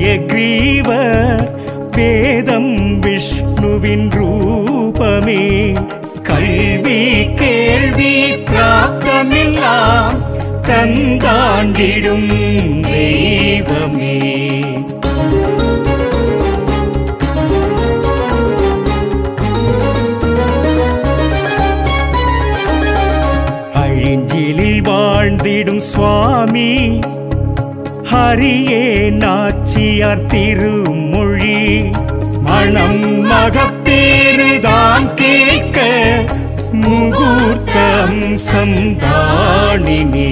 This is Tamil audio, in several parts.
ஹயக்ரீவ வேதம் விஷ்ணுவின் ரூபமே கல்வி கேள்வி பிராப்தமெல்லாம் தந்தாண்டிடும் தெய்வமே அழிஞ்சிலில் வாழ்ந்திடும் சுவாமி ஹரியே நாச்சியார் திருமொழி மணம் மகப்பேறுதான் கேட்க முகூர்த்த அம்சம் தானினே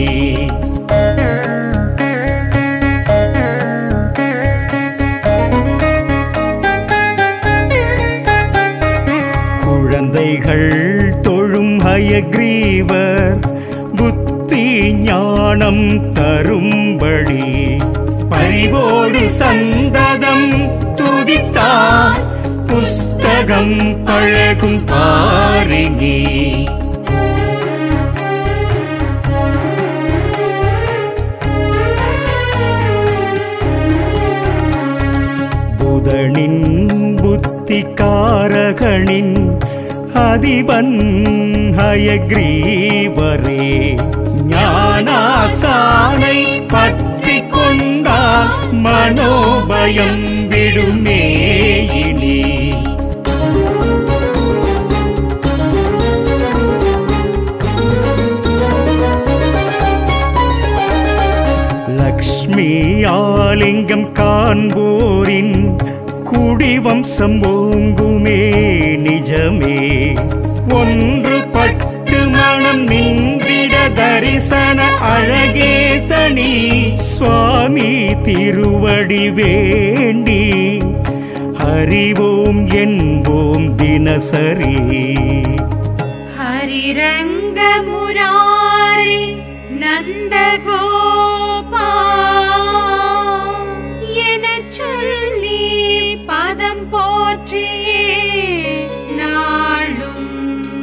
குழந்தைகள் தொழும் ஹயக்ரீவர் புத்தி ஞானம் தரும்படி பரிவோடு சந்ததம் துதித்தார் புஸ்தகம் பழகும் பாரினி புதனின் புத்திகாரகனின் அதிபன் ஹயக்ரீவரே ஞானாசானை பற்றி கொண்டா மனோபயம் விடுமே இனி லக்ஷ்மி ஆலிங்கம் காண்போரின் குடிவம்சம் ஓங்குமே நிஜமே ஒன்று பட்டு மனம் நின்றிட தரிசன அழகே தனி சுவாமி திருவடி வேண்டி அறிவோம் என்போம் தினசரி हरिरङ्गमुरारि நந்தகோபா எனச் சொல்லி பதம் போற்றியே நாளும்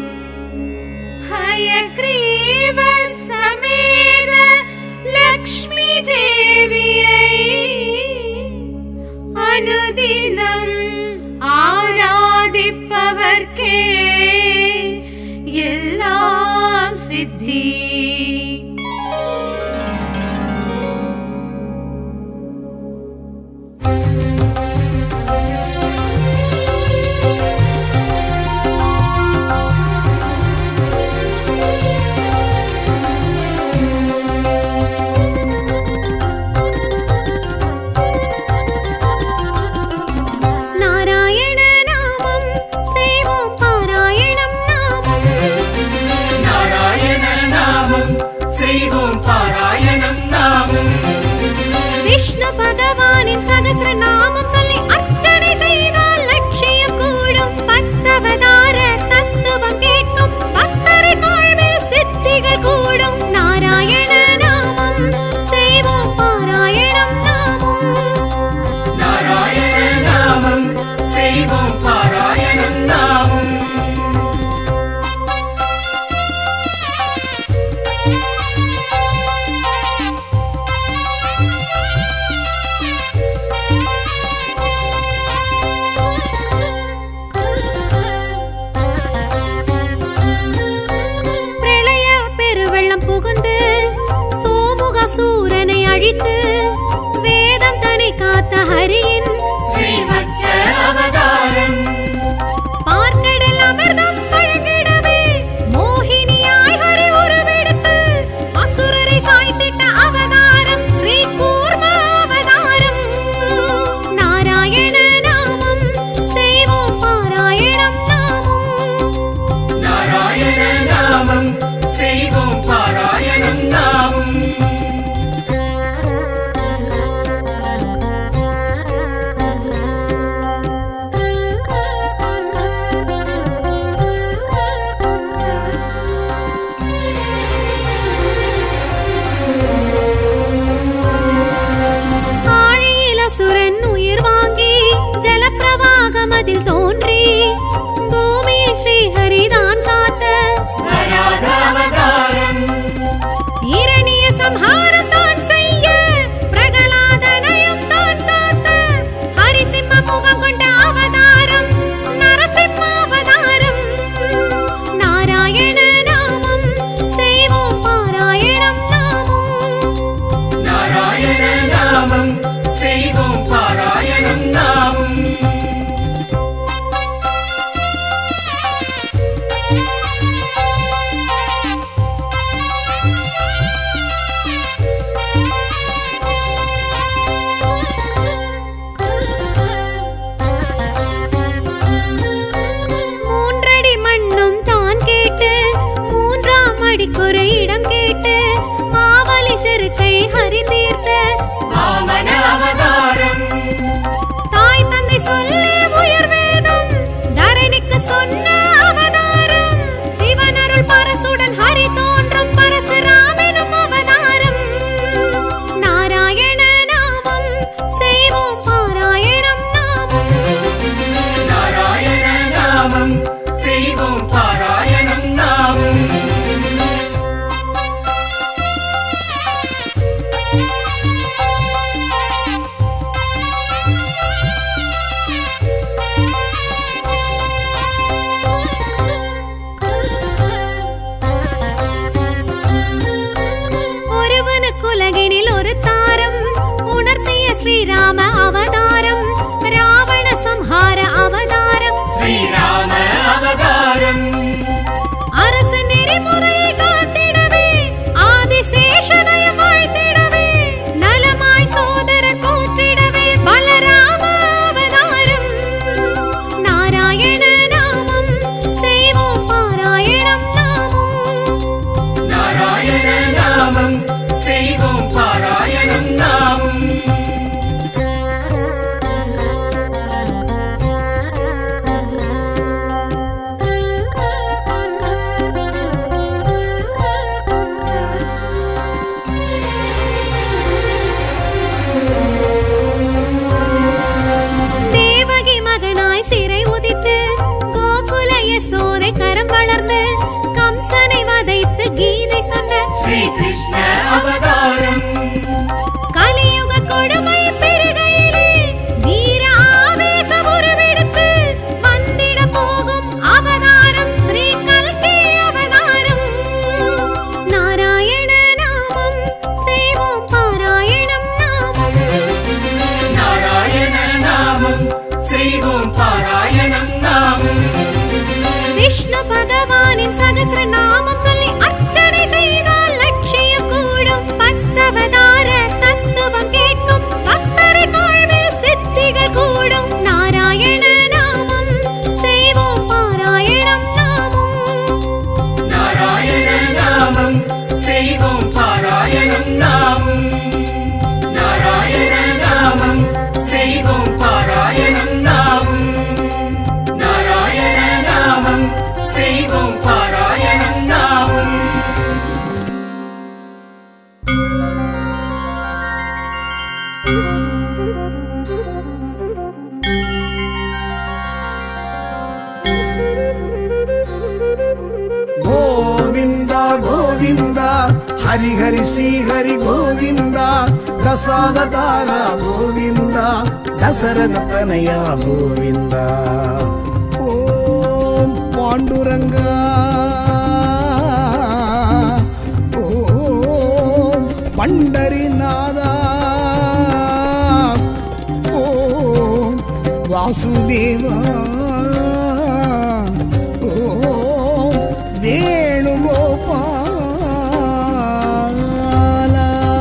ஹயக்ரீவ சமேத லக்ஷ்மி தேவியை அனுதினம் ஆராதிப்பவர்க்கே எல்லாம் சித்தி நாராயண நாமம் செய்வோம் பாராயணம் நாமம் நாராயண நாமம் செய்வோம் பாராயணம் நாமம் விஷ்ணு பகவானின் சகஸ்ர நாமம் சொல்லி அர்ச்சனை செய்தால் லட்சியம் கூடும் பத்தவதார தத்துவம் கேட்கும் பக்தரின் வாழ்வில் சித்திகள் கூடும் நாராயண நாமம் செய்வோம் பாராயணம் நாமம் நாராயண நாமம் செய்வோம் பாராயணம் நாமம் பிரளய பெருவெள்ளம் புகுந்து சோமுக சூரனை அழித்து வேதம் தனை காத்த ஹரியின் ஸ்ரீவத்ச அவதாரம் பார்க்கடல் அமிர்தம் வழங்கிடவே மோகினியாய் ஹரி உருவெடுத்து அசுரரை சாய்த்திட்ட அவதாரம் ஸ்ரீ கூர்ம அவதாரம் நாராயண நாமம் செய்வோம் பாராயணம் நாமம் நாராயண நாமம் செய்வோம் பாராயணம் நாமம் ஆழியில் அசுரன் உயிர் வாங்கி ஜலப்பிரவாகம் அதில் தோன்றி பூமியை ஸ்ரீஹரிதான் காத்த வராத அவதாரம் இரணிய சம்ஹாரம் தான் செய்ய பிரகலாதனையும் தான் காத்த சகஸ்ர நாமம் சொல்லி அர்ச்சனை செய்தால் லட்சியம் கூடும் பத்தவதார தத்துவம் கேட்கும் பக்தரின் வாழ்வில் சித்திகள் கூடும் நாராயண நாமம் செய்வோம் பாராயணம் நாமும் நாராயண நாமம் செய்வோம் பாராயணம் நாமும் நாராயண நாமம் செய்வோம் பாராயணம் நாமும் நாராயண நாமம் செய்வோம் பாராயணம் நாமும் ಗೋವಿಂದ ಗೋವಿಂದ ಹರಿ ಹರಿ ಶ್ರೀ ಹರಿ ಗೋವಿಂದ ದಸಾವತಾರ ಗೋವಿಂದ ದಸರದ ತನಯ ಗೋವಿಂದ ಓಂ ಪಾಂಡುರಂಗ ಓಂ ಪಂಡರಿನಾದ ಓಂ ವಾಸುದೇವ ಓಂ வேணுகோபால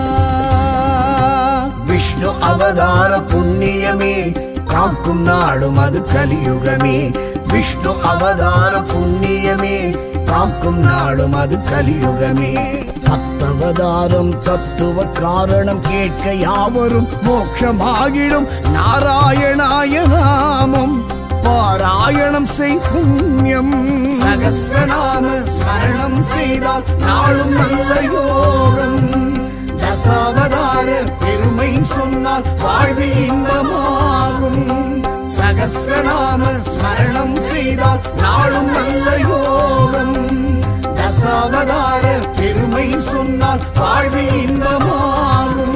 விஷ்ணு அவதார புண்ணியமே காக்கும் நாடும் அது கலியுகமே விஷ்ணு அவதார புண்ணியமே காக்கும் நாடும் அது கலியுகமே பத்தவதாரம் தத்துவ காரணம் கேட்க யாவரும் மோட்சமாகிடும் நாராயணாய நாமம் பாராயணம் செய் புண்ணியம் சகசிரநாம ஸ்மரணம் செய்தால் நாளும் நல்ல யோகம் தசாவதார பெருமை சொன்னால் வாழ்வில் இன்பமாகும் சகசிரநாம ஸ்மரணம் செய்தால் நாளும் நல்ல யோகம் தசாவதார பெருமை சொன்னால் வாழ்வில் இன்பமாகும்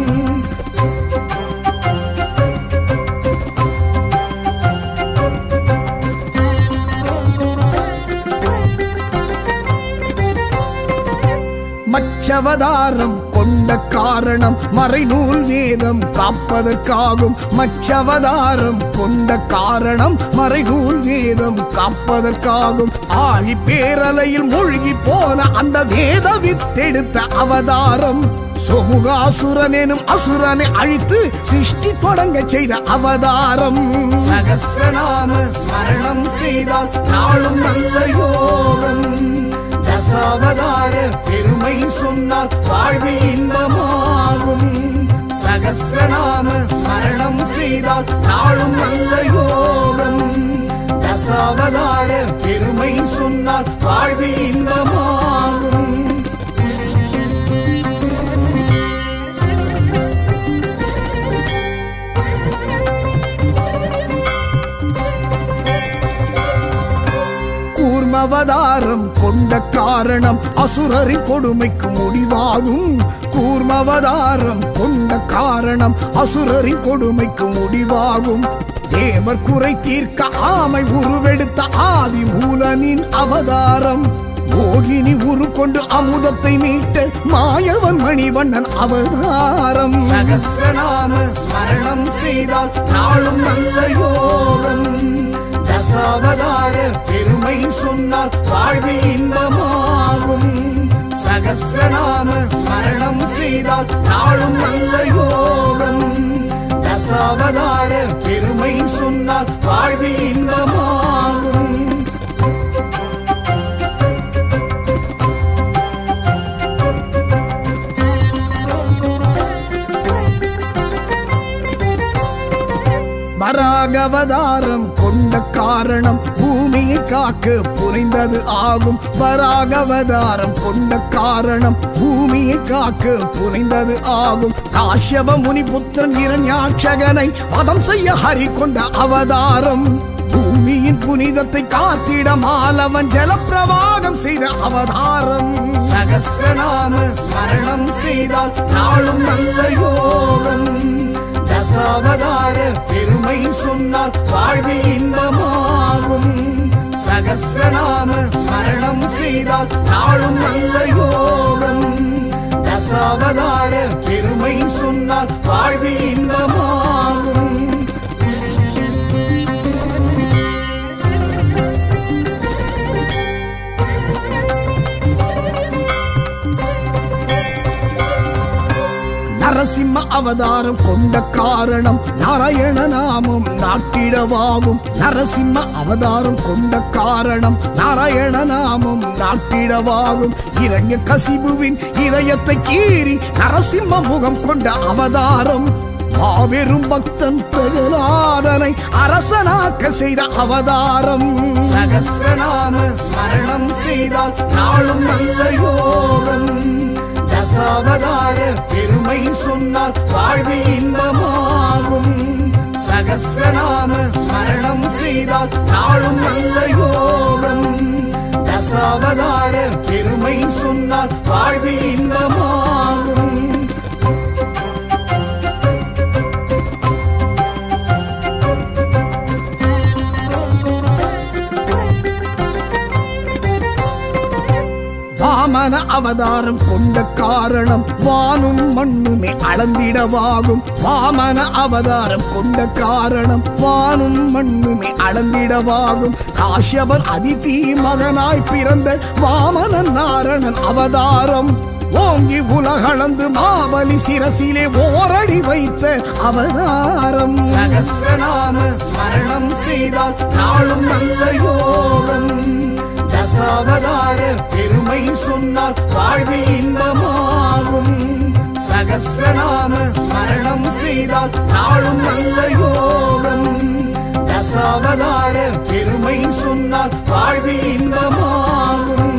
மச்சவதாரம் கொண்ட காரணம் மறைநூல் வேதம் காப்பதற்காகும் மச்சவதாரம் கொண்ட காரணம் மறைநூல் வேதம் காப்பதற்காகும் ஆழி பேரலையில் மூழ்கி போன அந்த வேத வித்தெடுத்த அவதாரம் சொமுகாசுரன் எனும் அசுரனை அழித்து சிருஷ்டி தொடங்க செய்த அவதாரம் சகசிரநாம ஸ்மரணம் செய்தால் நாளும் நல்ல யோகம் தசாவதார பெருமை சொன்னால் வாழ்வில் இன்பமாகும் சகசிரநாம ஸ்மரணம் செய்தால் நாளும் நல்ல யோகம் தசாவதார பெருமை சொன்னால் வாழ்வில் இன்பமாகும் கூர்மவதாரம் கொண்ட காரணம் அசுரரின் கொடுமைக்கு முடிவாகும் கூர்மவதாரம் கொண்ட காரணம் அசுரரின் கொடுமைக்கு முடிவாகும் தேவர் குறை தீர்க்க ஆமை உருவெடுத்த ஆதி மூலனின் அவதாரம் யோகினி உரு கொண்டு அமுதத்தை மீட்ட மாயவன் மணிவண்ணன் அவதாரம் சகசிரநாம ஸ்மரணம் செய்தால் நாளும் நல்ல யோகம் தசாவதார பெருமை சொன்னால் வாழ்வில் இன்பமாகும் சகசிரநாம ஸ்மரணம் செய்தால் நாளும் நல்ல யோகம் தசாவதார பெருமை சொன்னால் வாழ்வில் இன்பமாகும் வராகவதாரம் கொண்ட காரணம் பூமியை காக்க புரிந்தது ஆகும் வராகவதாரம் கொண்ட காரணம் பூமியை காக்க புரிந்தது ஆகும் காஷ்யப முனி புத்திரன் இரண்யாட்சகனை வதம் செய்ய ஹரி கொண்ட அவதாரம் பூமியின் புனிதத்தை காத்திட மாலவன் ஜலப்பிரவாகம் செய்த அவதாரம் சகசிரநாம ஸ்மரணம் செய்தால் நாளும் நல்ல யோகம் தசாவதார பெருமை சொன்னால் வாழ்வில் இன்பமாகும் சகசிரநாம ஸ்மரணம் செய்தால் நாளும் நல்ல யோகம் தசாவதார பெருமை சொன்னால் வாழ்வில் இன்பமாகும் நரசிம்ம அவதாரம் கொண்ட காரணம் நாராயண நாமம் நாட்டிடவாகும் நரசிம்ம அவதாரம் கொண்ட காரணம் நாராயண நாமம் நாட்டிடவாகும் இரண்ய கசிபுவின் இதயத்தை கீறி நரசிம்ம முகம் கொண்ட அவதாரம் மாபெரும் பக்தன் பிரகலாதனை அரசனாக்க செய்த அவதாரம் சகசிரநாம ஸ்மரணம் செய்தால் நாளும் நல்ல யோகம் தசாவதார பெருமை சொன்னால் வாழ்வில் இன்பமாகும் சகசிரநாம ஸ்மரணம் செய்தால் நாளும் நல்ல யோகம் தசாவதார பெருமை சொன்னால் வாழ்வில் இன்பமாகும் வாமன அவதாரம் கொண்ட காரணம் வானும் மண்ணுமே அளந்திடவாகும் வாமன அவதாரம் கொண்ட காரணம் வானும் மண்ணுமே அளந்திடவாகும் காஷ்யபன் அதிதி மகனாய் பிறந்த வாமனன் நாரணன் அவதாரம் ஓங்கி உலகளந்து மாபலி சிரசிலே ஓரடி வைத்த அவதாரம் சகசிரநாம ஸ்மரணம் செய்தால் நாளும் நல்ல யோகம் தசாவதார பெருமை சொன்னால் வாழ்வில் இன்பமாகும் சகசிரநாம ஸ்மரணம் செய்தால் நாளும் நல்ல யோகம் தசாவதார பெருமை சொன்னால் வாழ்வில் இன்பமாகும்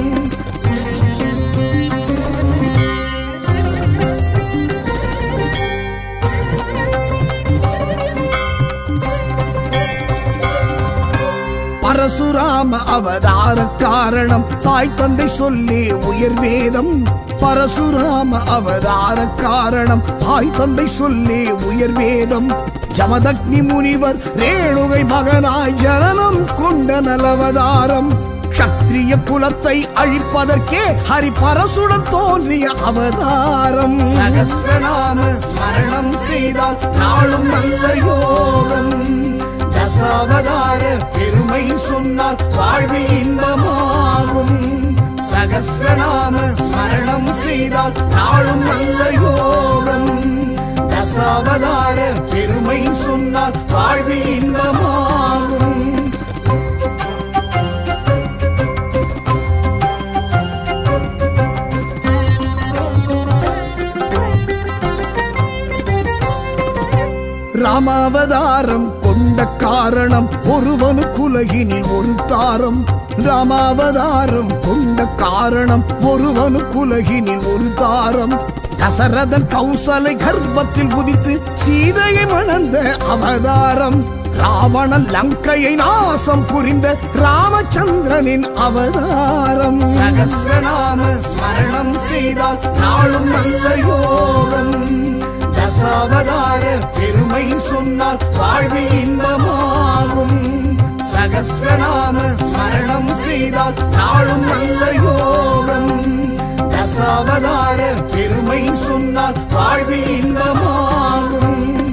பரசுராம அவதார காரணம் தாய் தந்தை சொல்லி உயர் வேதம் பரசுராம அவதார காரணம் தாய் தந்தை சொல்லி உயர் வேதம் ஜமதக்னி முனிவர் ரேணுகை மகனாய் ஜனனம் கொண்ட நலவதாரம் சத்திரிய குலத்தை அழிப்பதற்கே ஹரி பரசுடன் தோன்றிய அவதாரம் சகசிரநாம ஸ்மரணம் செய்தால் நாளும் நல்ல யோகம் தசாவதார பெருமை சொன்னால் வாழ்வில் இன்பமாகும் சகசிரநாம ஸ்மரணம் செய்தால் நாளும் நல்ல யோகம் தசாவதார பெருமை சொன்னால் வாழ்வில் இன்பமாகும் ராமாவதாரம் கொண்ட காரணம் ஒருவனுக்குலகினில் ஒரு தாரம் ராமாவதாரம் கொண்ட காரணம் ஒருவனுக்குலகினில் ஒரு தாரம் தசரதன் கௌசலை கர்ப்பத்தில் உதித்து சீதையை மணந்த அவதாரம் ராவணன் லங்கையை நாசம் புரிந்த ராமச்சந்திரனின் அவதாரம் சகசிரநாம ஸ்மரணம் செய்தால் நாளும் நல்ல யோகம் தசாவதார பெருமை சொன்னால் வாழ்வில் இன்பமாகும் சகசிரநாம ஸ்மரணம் செய்தால் நாளும் நல்ல யோகம் தசாவதார பெருமை சொன்னால் வாழ்வில் இன்பமாகும்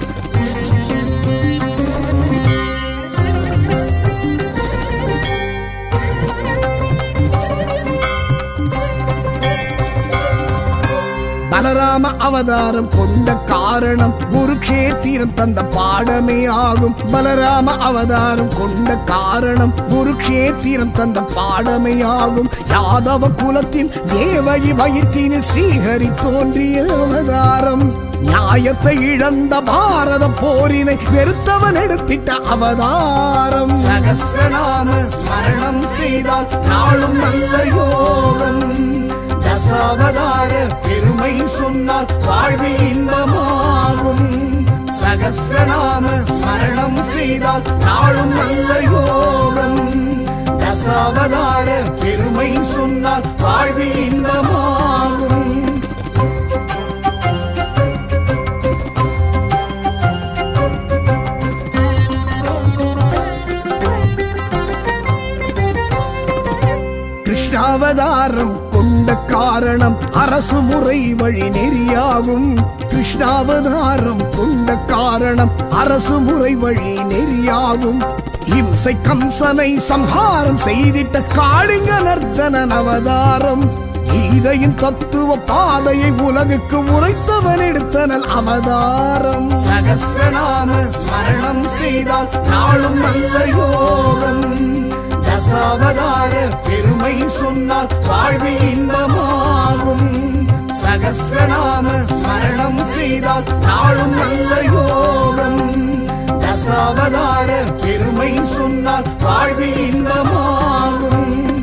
பலராம அவதாரம் கொண்ட காரணம் குருக்ஷேத்திரம் தந்த பாடமே ஆகும் பலராம அவதாரம் கொண்ட காரணம் குருக்ஷேத்திரம் தந்த பாடமே ஆகும் யாதவ குலத்தின் தேவகி வயிற்றினில் ஸ்ரீஹரி தோன்றிய அவதாரம் நியாயத்தை இழந்த பாரத போரினை வெறுத்தவன் எடுத்திட்ட அவதாரம் சகசிரநாம ஸ்மரணம் செய்தால் நாளும் நல்ல யோகம் தசாவதார பெருமை சொன்னால் வாழ்வில் இன்பமாகும் சகசிரநாம ஸ்மரணம் செய்தால் நாளும் நல்ல யோகம் தசாவதார பெருமை சொன்னால் வாழ்வில் இன்பமாகும் கிருஷ்ணாவதாரம் கொண்ட காரணம் அரசு முறை வழி நெறியாகும் கிருஷ்ணாவதாரம் கொண்ட காரணம் அரசு முறை வழி நெறியாகும் இம்சை கம்சனை சம்ஹாரம் செய்திட்ட காளிங்க நர்த்தனன் அவதாரம் கீதையின் தத்துவ பாதையை உலகுக்கு உரைத்தவன் எடுத்தனல் அவதாரம் சகசிரநாம ஸ்மரணம் செய்தால் நாளும் நல்ல யோகம் தசாவதார பெருமை சொன்னால் வாழ்வில் இன்பமாகும் சகசிரநாம ஸ்மரணம் செய்தால் நாளும் நல்ல யோகம் தசாவதார பெருமை சொன்னால் வாழ்வில் இன்பமாகும்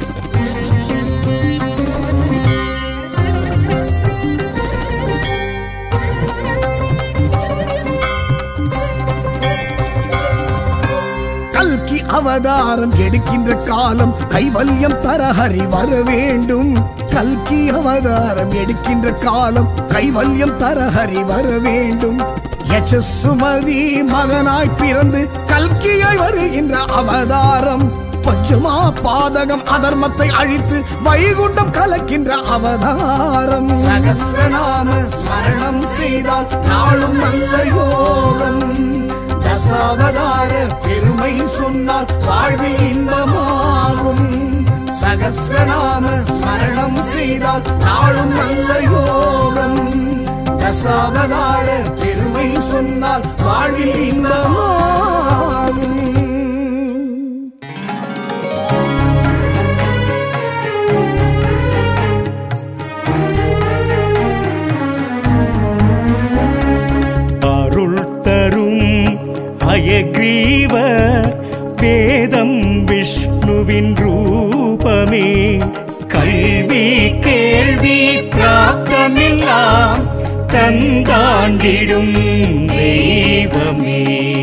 கல்கி அவதாரம் எடுக்கின்ற காலம் கைவல்யம் தர ஹரி வர வேண்டும் கல்கி அவதாரம் எடுக்கின்ற காலம் கைவல்யம் தர ஹரி வர வேண்டும் யசசுமதி மகனாய் பிறந்து கல்கியாய் வருகின்ற அவதாரம் பஞ்சமா பாதகம் அதர்மத்தை அழித்து வைகுண்டம் கலக்கின்ற அவதாரம் சகசிரநாம ஸ்மரணம் செய்தால் நாளும் நல்ல யோகம் தசாவதார பெருமை சொன்னால் வாழ்வில் இன்பமாகும் சகசிரநாம ஸ்மரணம் செய்தால் நாளும் நல்ல யோகம் தசாவதார பெருமை சொன்னால் வாழ்வில் இன்பமாகும் அருள் தரும் அயக்ரீவ வேதம் விஷ்ணுவின் ரூபமே கல்வி கேள்வி பிராப்தமெல்லாம் தந்தாண்டிடும் தெய்வமே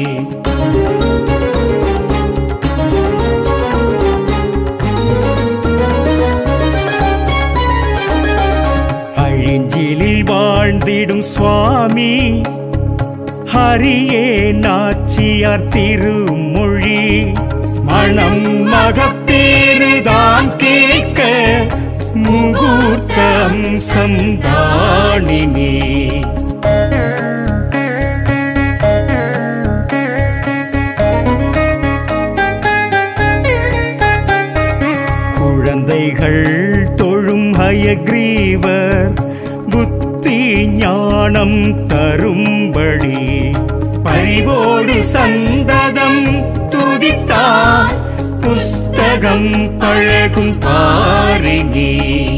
அழிஞ்சிலில் வாழ்ந்திடும் சுவாமி ஹரியே நாச்சியார் திருமொழி மணம் மகப்பேறுதான் கேட்க முகூர்த்தம் சந்தானினே குழந்தைகள் தொழும் ஹயக்ரீவர் புத்தி ஞானம் தரும்படி பரிவோடு சந்ததம் துதித்தார் புஸ்தகம் பழகும் பாரினி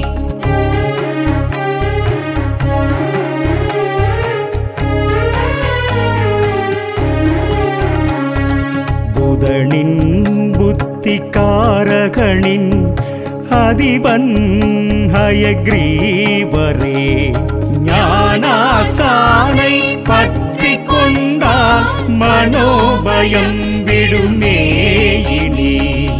புதனின் புத்திகாரகனின் அதிபன் ஹயக்ரீவரே ஞானாசானை பற்றி கொண்டால் மனோபயம் விடுமே இனி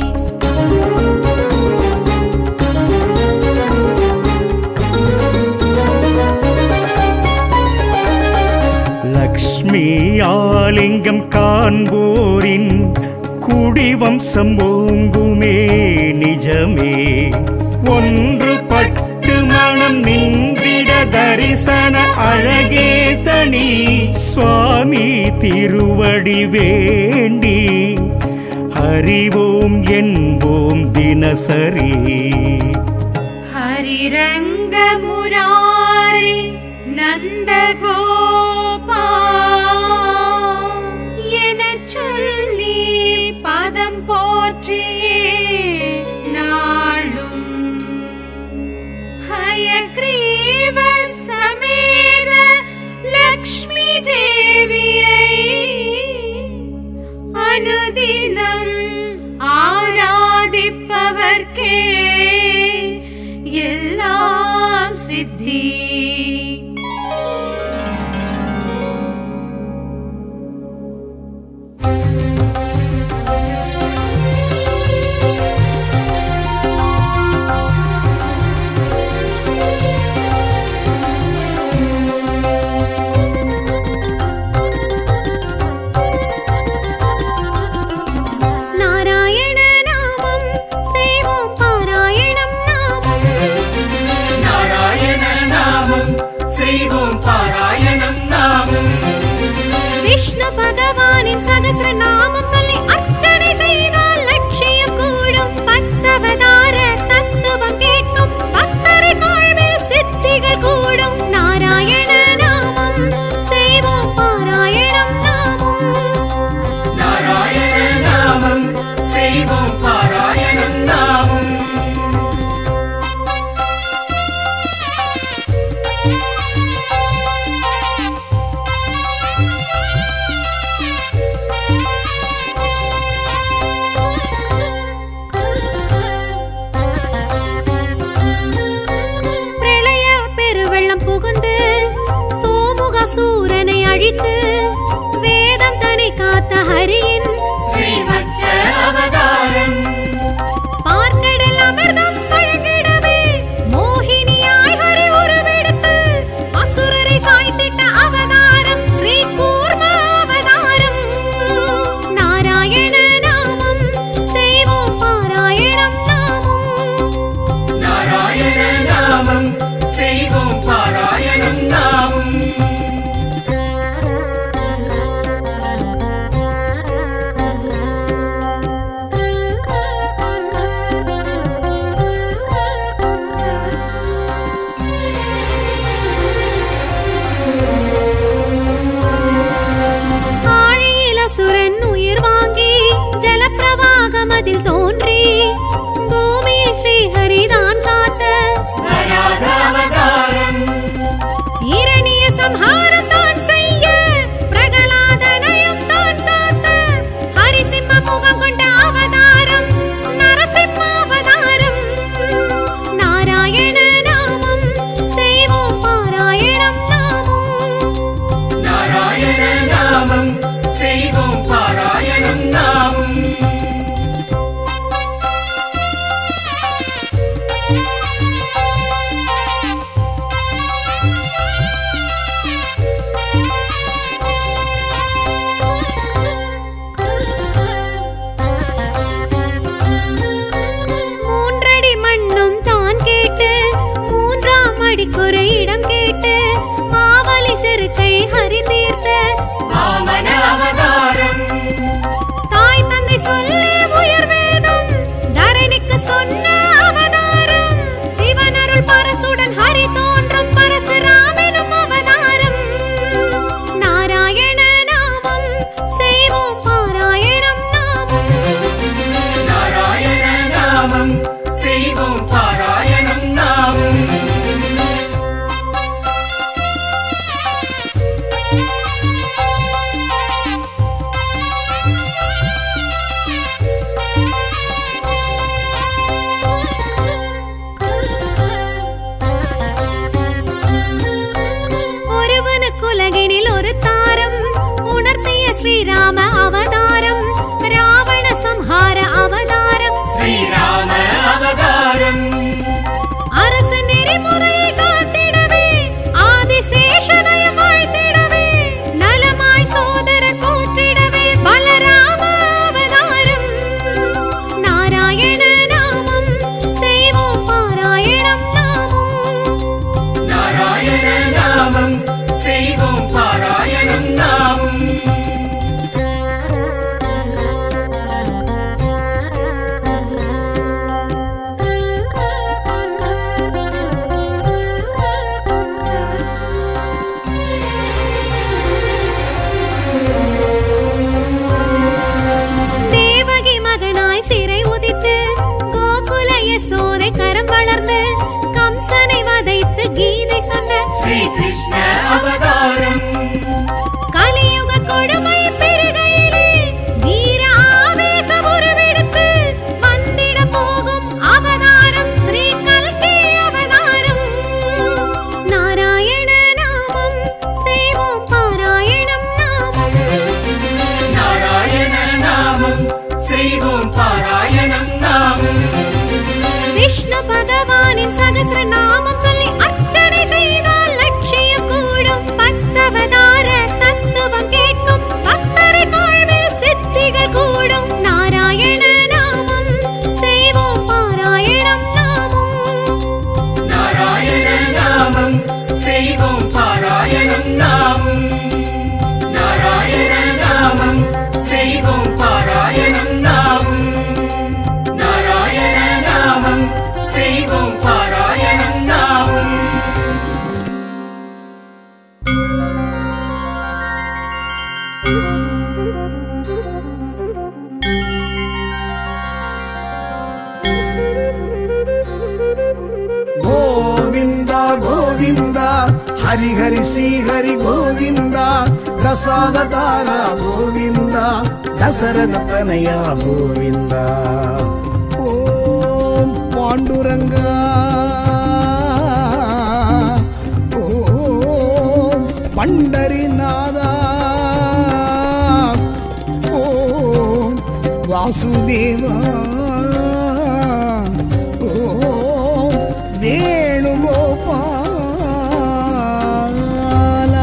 லக்ஷ்மி ஆலிங்கம் காண்போரின் குடிவம்சம் ஓங்குமே நிஜமே ஒன்று பட்டு மனம் நின்றிட தரிசன அழகே தனி சுவாமி திருவடி வேண்டி அறிவோம் என்போம் தினசரி हरिरङ्ग मुरारि நந்தகோபா எனச் சொல்லி பதம் போற்றியே நாளும் ஹயக்ரீவ சமேத லக்ஷ்மி தேவியை அனுதினம் ஆராதிப்பவர்க்கே எல்லாம் சித்தி நாராயண நாமம் செய்வோம் பாராயணம் நாமம் நாராயண நாமம் செய்வோம் பாராயணம் நாமம் விஷ்ணு பகவானின் சகசிர நாமம் சொல்லி அர்ச்சனை செய்தால் லட்சியம் கூடும் பத்தவதார தத்துவம் கேட்கும் பக்தரின் வாழ்வில் ஸ்ரீஹரிதான் காத்த வராக அவதாரம் இரணிய சம்ஹாரம் தான் செய்ய பிரகலாதனையும் தான் காத்த ஹரிசிம்ம முகம் கொண்ட அவதாரம் நரசிம்ம அவதாரம் நாராயண நாமம் செய்வோம் பாராயணம் நாமம் நாராயண நாமம் செய்வோம் பாராயணம் நாமம் மூன்றடி மண்ணும் தான் கேட்டு மூன்றாம் அடிக்குறை இடம் கேட்டு மாவலி சிறுச்சை ஹரி தீர்த்த வாமன அவதாரம் தாய் தந்தை சொல்லே உயர் வேதம் தரணிக்கு சொன்ன அவதாரம் சிவனருள் பரசுடன் ஹரி தோன்றும் பரசுராமெனும் அவதாரம் நாராயண நாமம் செய்வோம் பாராயணம் நாமம் நாராயண நாமம் செய்வோம் பாராயணம் நாமம் ஒருவனுக்குலகினில் ஒரு தாரம் உணர்த்திய ஸ்ரீராம அவதாரம் ராவண சம்ஹார அவதாரம் ஸ்ரீராம அவதாரம் அரச நெறிமுறையை காத்திடவே ஆதிசேஷனைய வாழ்த்திடவே நலமாய் சோதரர் போற்றிடவே பலராம அவதாரம் நாராயண நாமம் செய்வோம் பாராயணம் நாமம் நாராயண நாமம் செய்வோம் பாராயணம் நாமம் தேவகி மகனாய் சிறை உதித்து கோகுல யசோதை கரம் வளர்ந்து கம்சனை வதைத்து கீதை சொன்ன ஸ்ரீ கிருஷ்ண அவதாரம் கலியுக கொடுமை பெருகையிலே வீர ஆவேச உருவெடுத்து வந்திட போகும் அவதாரம் ஸ்ரீ கல்கி அவதாரம் நாராயண நாமம் செய்வோம் பாராயணம் நாமம் நாராயண நாமம் செய்வோம் பாராயணம் நாமம் விஷ்ணு பகவானின் சகசிர நாமம் சொல்லி அர்ச்சனை செய்தால் லட்சியம் கூடும் பத்தவதார தத்துவம் கேட்கும் பக்தரின் வாழ்வில் சித்திகள் கூடும் நாராயண நாமம் செய்வோம் பாராயணம் நாமம் நாராயண நாமம் செய்வோம் பாராயணம் நாமம் நாராயண நாமம் செய்வோம் பாராயணம் நாமம் நாராயண நாமம் செய்வோம் பாராயணம் நாமம் ಗೋವಿಂದ ಗೋವಿಂದ ಹರಿ ಹರಿ ಶ್ರೀ ಹರಿ ಗೋವಿಂದ ರಸಾವತಾರ ಗೋವಿಂದ ದಸರದ ತನಯ ಗೋವಿಂದ ಓಂ ಪಾಂಡುರಂಗ ಓಂ ಪಂಡರಿನಾದ ಓಂ ವಾಸುದೇವ ಓಂ வேணுகோபால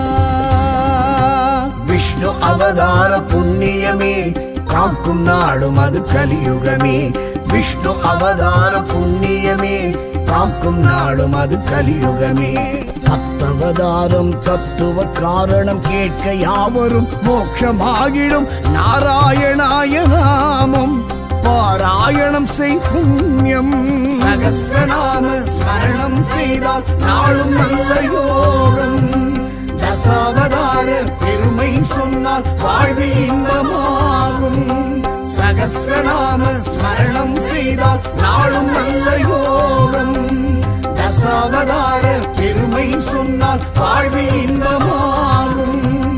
விஷ்ணு அவதார புண்ணியமே காக்கும் நாடும் அது கலியுகமே விஷ்ணு அவதார புண்ணியமே காக்கும் நாடும் அது கலியுகமே பத்தவதாரம் தத்துவ காரணம் கேட்க யாவரும் மோட்சமாகிடும் நாராயணாய நாமம் பாராயணம் செய் புண்ணியம் சகசிரநாம ஸ்மரணம் செய்தால் நாளும் நல்ல யோகம் தசாவதார பெருமை சொன்னால் வாழ்வில் இன்பமாகும் சகசிர சகசிரநாம ஸ்மரணம் செய்தால் நாளும் நல்ல யோகம் தசாவதார பெருமை சொன்னால் வாழ்வில் இன்பமாகும்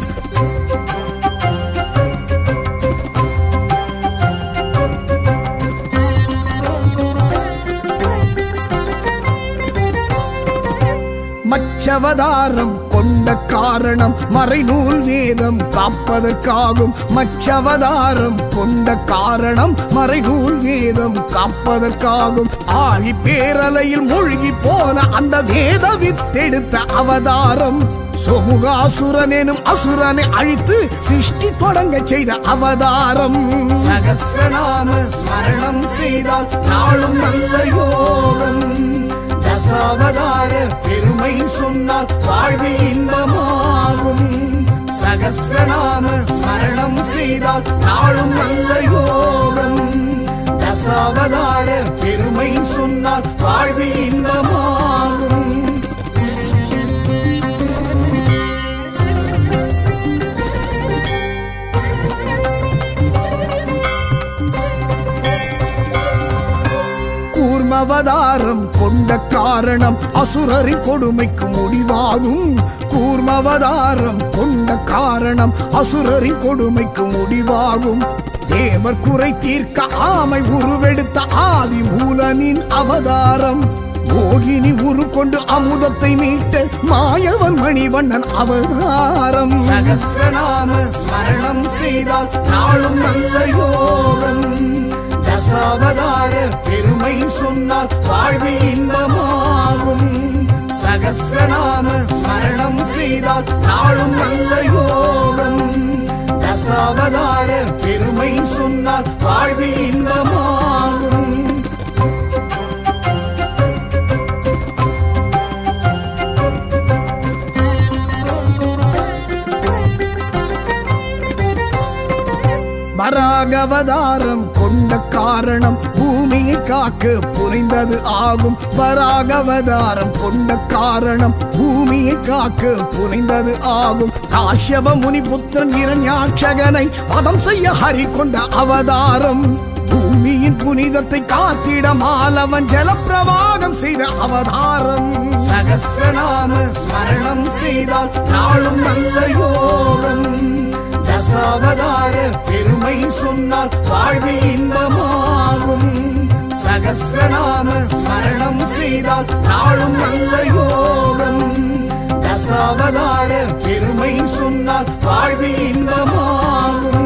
மச்சவதாரம் கொண்ட காரணம் மறைநூல் வேதம் காப்பதற்காகும் மச்சவதாரம் கொண்ட காரணம் மறைநூல் வேதம் காப்பதற்காகும் ஆழி பேரலையில் மூழ்கி போன அந்த வேத வித்தெடுத்த அவதாரம் சொமுகாசுரன் எனும் அசுரனை அழித்து சிருஷ்டி தொடங்க செய்த அவதாரம் சகசிரநாம ஸ்மரணம் செய்தால் நாளும் நல்ல யோகம் தசாவதார பெருமை சொன்னால் வாழ்வில் இன்பமாகும் சகசிரநாம ஸ்மரணம் செய்தால் நாளும் நல்ல யோகம் தசாவதார பெருமை சொன்னால் வாழ்வில் இன்பமாகும் கூர்மவதாரம் கொண்ட காரணம் அசுரரின் கொடுமைக்கு முடிவாகும் கூர்மவதாரம் கொண்ட காரணம் அசுரரின் கொடுமைக்கு முடிவாகும் தேவர் குறை தீர்க்க ஆமை உருவெடுத்த ஆதி மூலனின் அவதாரம் யோகினி உரு கொண்டு அமுதத்தை மீட்ட மாயவன் மணிவண்ணன் அவதாரம் சகசிரநாம ஸ்மரணம் செய்தால் நாளும் நல்ல யோகம் தசாவதார பெருமை சொன்னால் வாழ்வில் இன்பமாகும் சகசிரநாம ஸ்மரணம் செய்தால் நாளும் நல்ல யோகம் தசாவதார பெருமை சொன்னால் வாழ்வில் இன்பமாகும் வராகவதாரம் கொண்ட காரணம் பூமியை காக்க புரிந்தது ஆகும் வராகவதாரம் கொண்ட காரணம் பூமியை காக்க புரிந்தது ஆகும் காஷ்யப முனி புத்திரன் இரண்யாட்சகனை வதம் செய்ய ஹரி கொண்ட அவதாரம் பூமியின் புனிதத்தை காத்திட மாலவன் ஜலப்பிரவாகம் செய்த அவதாரம் சகசிரநாம ஸ்மரணம் செய்தால் நாளும் நல்ல யோகம் தசாவதார பெருமை சொன்னால் வாழ்வில் இன்பமாகும் சகசிரநாம ஸ்மரணம் செய்தால் நாளும் நல்ல யோகம் தசாவதார பெருமை சொன்னால் வாழ்வில் இன்பமாகும்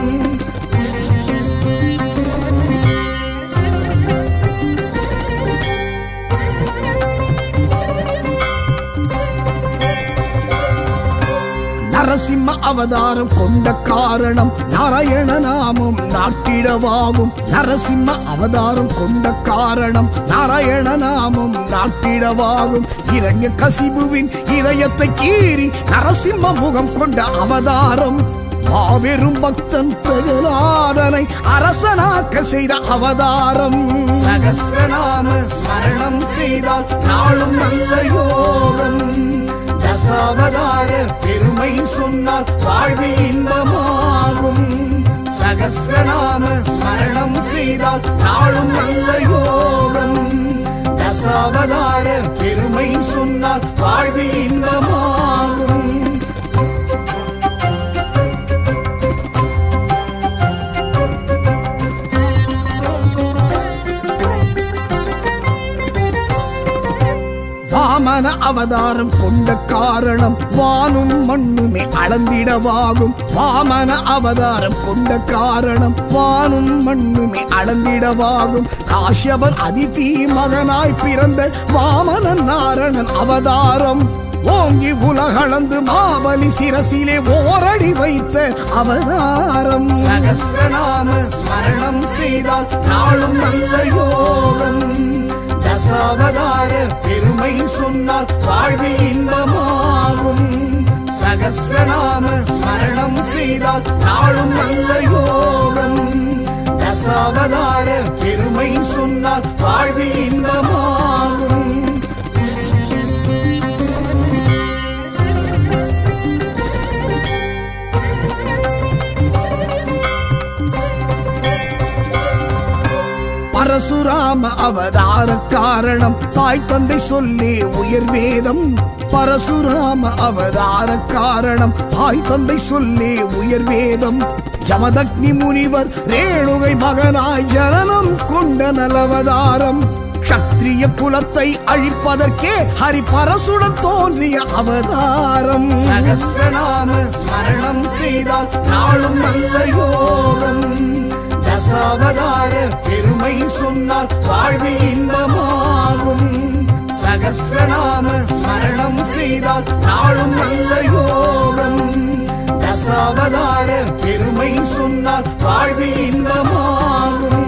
நரசிம்ம அவதாரம் கொண்ட காரணம் நாராயண நாமம் நாட்டிடவாகும் நரசிம்ம அவதாரம் கொண்ட காரணம் நாராயண நாமம் நாட்டிடவாகும் இரண்ய கசிபுவின் இதயத்தை கீறி நரசிம்ம முகம் கொண்ட அவதாரம் மாபெரும் பக்தன் பிரகலாதனை அரசனாக்க செய்த அவதாரம் சகசிரநாம ஸ்மரணம் செய்தால் நாளும் நல்ல யோகம் தசாவதார பெருமை சொன்னால் வாழ்வில் இன்பமாகும் சகசிரநாம ஸ்மரணம் செய்தால் நாளும் நல்ல யோகம் தசாவதார பெருமை சொன்னால் வாழ்வில் இன்பமாகும் வாமன அவதாரம் கொண்ட காரணம் வானும் மண்ணுமே அளந்திடவாகும் வாமன அவதாரம் கொண்ட காரணம் வானும் மண்ணுமே அளந்திடவாகும் காஷ்யபன் அதிதி மகனாய் பிறந்த வாமனன் நாரணன் அவதாரம் ஓங்கி உலகளந்து மாபலி சிரசிலே ஓரடி வைத்த அவதாரம் சகசிரநாம ஸ்மரணம் செய்தால் நாளும் நல்ல யோகம் தசாவதார பெருமை சொன்னால் வாழ்வில் இன்பமாகும் சகசிரநாம ஸ்மரணம் செய்தால் நாளும் நல்ல யோகம் தசாவதார பெருமை சொன்னால் வாழ்வில் இன்பமாகும் பரசுராம அவதார காரணம் தாய் தந்தை சொல்லி உயர் வேதம் பரசுராம அவதார காரணம் தாய் தந்தை சொல்லி உயர் வேதம் ஜமதக்னி முனிவர் ரேணுகை மகனாய் ஜனனம் கொண்ட நலவதாரம் சத்திரிய குலத்தை அழிப்பதற்கே ஹரி பரசுடன் தோன்றிய அவதாரம் சகசிரநாம ஸ்மரணம் செய்தால் நாளும் நல்ல யோகம் தசாவதார பெருமை சொன்னால் வாழ்வில் இன்பமாகும் சகசிரநாம ஸ்மரணம் செய்தால் நாளும் நல்ல யோகம் தசாவதார பெருமை சொன்னால் வாழ்வில் இன்பமாகும்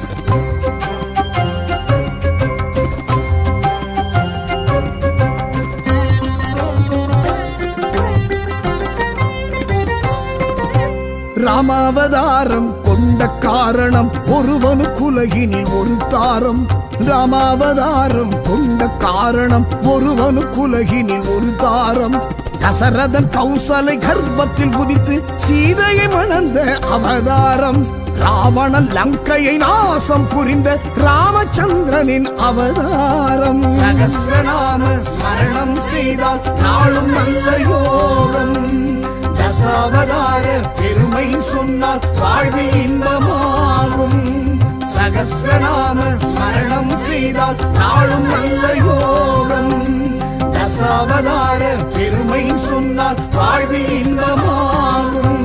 ராமாவதாரம் கொண்ட காரணம் ஒருவனு குலகினில் ஒரு தாரம் ராமாவதாரம் கொண்ட காரணம் ஒருவனு குலகினில் ஒரு தாரம் தசரதன் கௌசலை கர்ப்பத்தில் உதித்து சீதையை மணந்த அவதாரம் ராவணன் லங்கையை நாசம் புரிந்த ராமச்சந்திரனின் அவதாரம் சகசிரநாம ஸ்மரணம் செய்தால் நாளும் நல்ல யோகம் தசாவதார பெருமை சொன்னால் வாழ்வில் இன்பமாகும் சகசிரநாம ஸ்மரணம் செய்தால் நாளும் நல்ல யோகம் தசாவதார பெருமை சொன்னால் வாழ்வில் இன்பமாகும்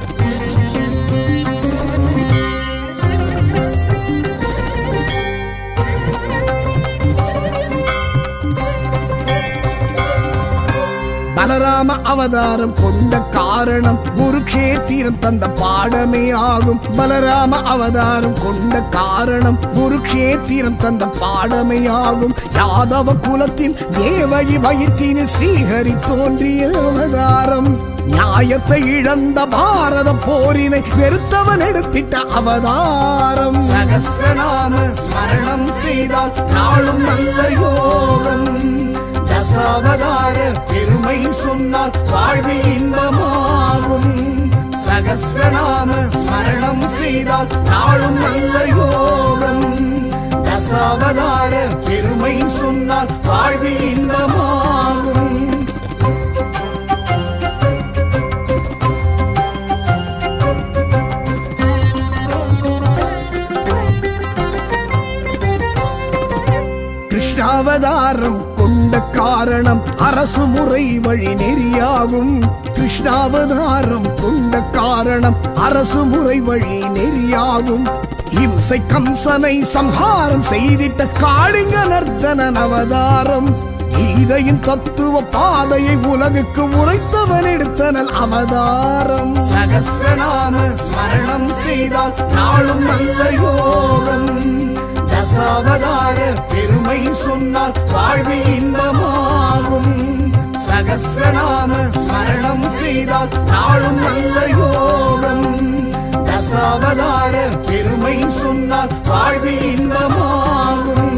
பலராம அவதாரம் கொண்ட காரணம் குருக்ஷேத்திரம் தந்த பாடமே ஆகும் பலராம அவதாரம் கொண்ட காரணம் குருக்ஷேத்திரம் தந்த பாடமே ஆகும் யாதவ குலத்தின் தேவகி வயிற்றினில் ஸ்ரீஹரி தோன்றிய அவதாரம் நியாயத்தை இழந்த பாரத போரினை வெறுத்தவன் எடுத்திட்ட அவதாரம் சகசிரநாம ஸ்மரணம் செய்தால் நாளும் நல்ல யோகம் தசாவதார பெருமை சொன்னால் வாழ்வில் இன்பமாகும் சகசிரநாம ஸ்மரணம் செய்தால் நாளும் நல்ல யோகம் தசாவதார பெருமை சொன்னால் வாழ்வில் இன்பமாகும் கிருஷ்ணாவதாரம் கொண்ட காரணம் அரசு முறை வழி நெறியாகும் கிருஷ்ணாவதாரம் கொண்ட காரணம் அரசு முறை வழி நெறியாகும் இம்சை கம்சனை சம்ஹாரம் செய்திட்ட காளிங்க நர்த்தனன் அவதாரம் கீதையின் தத்துவ பாதையை உலகுக்கு உரைத்தவன் எடுத்தனல் அவதாரம் சகசிரநாம ஸ்மரணம் செய்தால் நாளும் நல்ல யோகம் தசாவதார பெருமை சொன்னால் வாழ்வில் இன்பமாகும் சகசிரநாம ஸ்மரணம் செய்தால் நாளும் நல்ல யோகம் தசாவதார பெருமை சொன்னால் வாழ்வில் இன்பமாகும்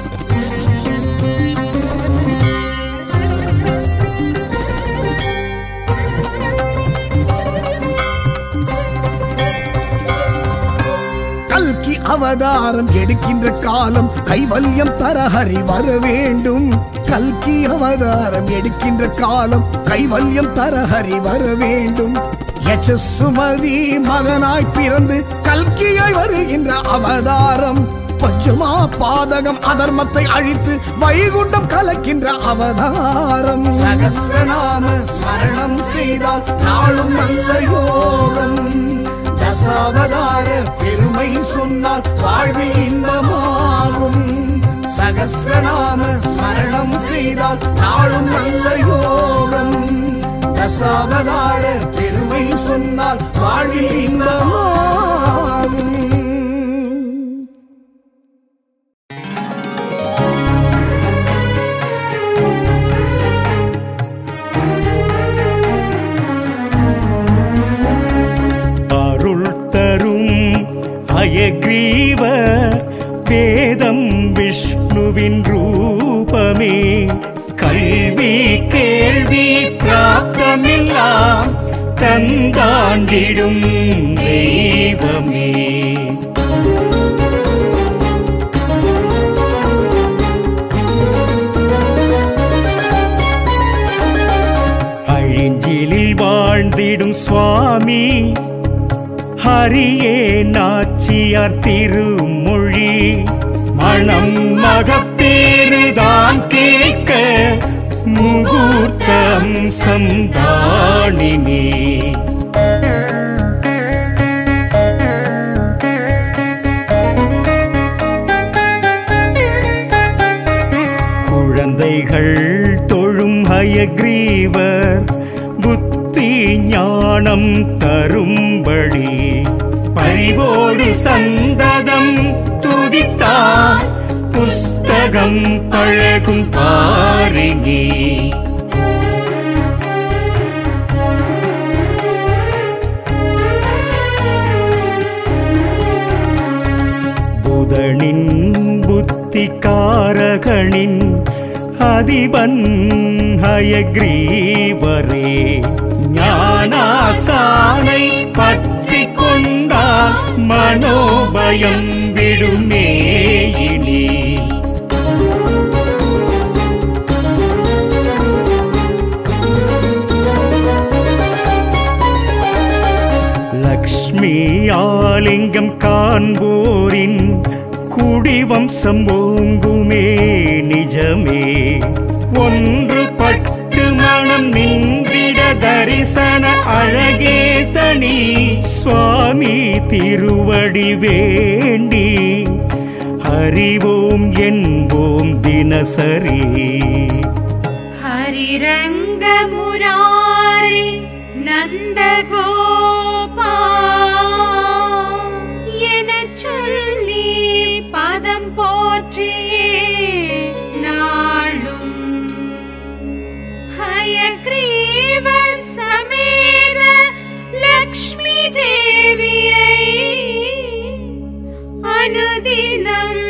கல்கி அவதாரம் எடுக்கின்ற காலம் கைவல்யம் தர ஹரி வர வேண்டும் கல்கி அவதாரம் எடுக்கின்ற காலம் கைவல்யம் தர ஹரி வர வேண்டும் யசசுமதி மகனாய் பிறந்து கல்கியாய் வருகின்ற அவதாரம் பஞ்சமா பாதகம் அதர்மத்தை அழித்து வைகுண்டம் கலக்கின்ற அவதாரம் சகசிரநாம ஸ்மரணம் செய்தால் நாளும் நல்ல யோகம் தசாவதார பெருமை சொன்னால் வாழ்வில் இன்பமாகும் சகசிரநாம ஸ்மரணம் செய்தால் நாளும் நல்ல யோகம் தசாவதார பெருமை சொன்னால் வாழ்வில் இன்பமாகும் அருள் தரும் அயக்ரீவ வேதம் விஷ்ணுவின் ரூபமே கல்வி கேள்வி பிராப்தமெல்லாம் தந்தாண்டிடும் தெய்வமே ஹரியே நாச்சியார் திருமொழி மணம் மகப்பேறுதான் கேட்க முகூர்த்தம் சந்தானினி குழந்தைகள் தொழும் ஹயக்ரீவர் புத்தி ஞானம் தரும்படி பரிவோடு சந்ததம் துதித்தார் புஸ்தகம் பழகும் பாரினி புதனின் புத்திகாரகனின் அதிபன் ஹயக்ரீவரே ஞானாசானை பற்றி கொண்டால் மனோபயம் விடுமே இனி லக்ஷ்மி ஆலிங்கம் காண்போரின் குடிவம்சம் ஓங்குமே நிஜமே ஒன்று பட்டு மனம் நின்றிட தரிசன அழகே தனி சுவாமி திருவடி வேண்டி அறிவோம் என்போம் தினசரி हरिरङ्गमुरारि நந்தகோபா எனச் சொல்லி பதம் போற்றியே நாளும் ஹயக்ரீவ சமேத லக்ஷ்மி தேவியை அனுதினம்